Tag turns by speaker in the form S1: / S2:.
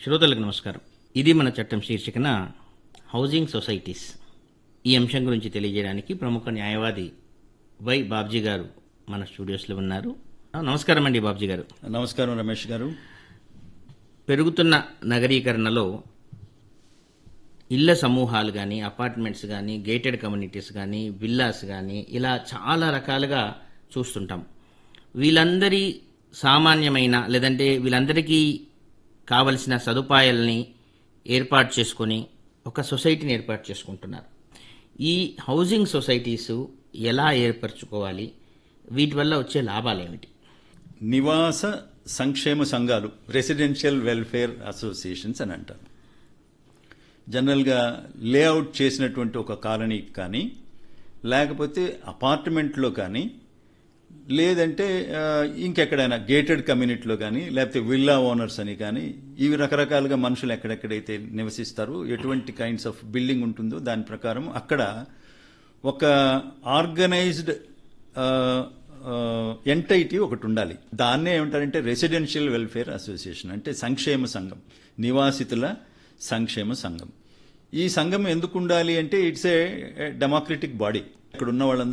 S1: శ్రోతలకు నమస్కారం ఇది మన చట్టం శీర్షికన హౌసింగ్ సొసైటీస్ ఈ అంశం గురించి తెలియజేయడానికి ప్రముఖ న్యాయవాది వై బాబ్జీ గారు మన స్టూడియోస్లో ఉన్నారు ఆ, నమస్కారం అండి బాబ్జీ గారు
S2: నమస్కారం రమేష్ గారు
S1: పెరుగుతున్న నగరీకరణలో ఇళ్ల సమూహాలు కానీ అపార్ట్మెంట్స్ కానీ గేటెడ్ కమ్యూనిటీస్ కానీ విల్లాస్ కానీ ఇలా చాలా రకాలుగా చూస్తుంటాం వీళ్ళందరి సామాన్యమైన లేదంటే వీళ్ళందరికీ కావలసిన సదుపాయాలని ఏర్పాటు చేసుకొని ఒక సొసైటీని ఏర్పాటు చేసుకుంటున్నారు ఈ హౌసింగ్ సొసైటీస్ ఎలా ఏర్పరచుకోవాలి వీటి వల్ల వచ్చే లాభాలు ఏమిటి
S2: నివాస సంక్షేమ సంఘాలు రెసిడెన్షియల్ వెల్ఫేర్ అసోసియేషన్స్ అని అంటారు జనరల్గా లేఅవుట్ చేసినటువంటి ఒక కాలనీకి కానీ లేకపోతే అపార్ట్మెంట్లో కానీ లేదంటే ఆ, ఇంకెక్కడైనా గేటెడ్ కమ్యూనిటీలో కానీ లేకపోతే విల్లా ఓనర్స్ అని కానీ ఇవి రకరకాలుగా మనుషులు ఎక్కడెక్కడైతే నివసిస్తారో ఎటువంటి కైండ్స్ ఆఫ్ బిల్డింగ్ ఉంటుందో దాని ప్రకారం అక్కడ ఒక ఆర్గనైజ్డ్ ఎంటైటీ ఒకటి ఉండాలి దాన్నే ఏమంటారంటే రెసిడెన్షియల్ వెల్ఫేర్ అసోసియేషన్ అంటే సంక్షేమ సంఘం నివాసితుల సంక్షేమ సంఘం ఈ సంఘం ఎందుకు ఉండాలి అంటే ఇట్స్ ఏ డెమోక్రటిక్ బాడీ ఇక్కడ ఉన్న వాళ్ళందరూ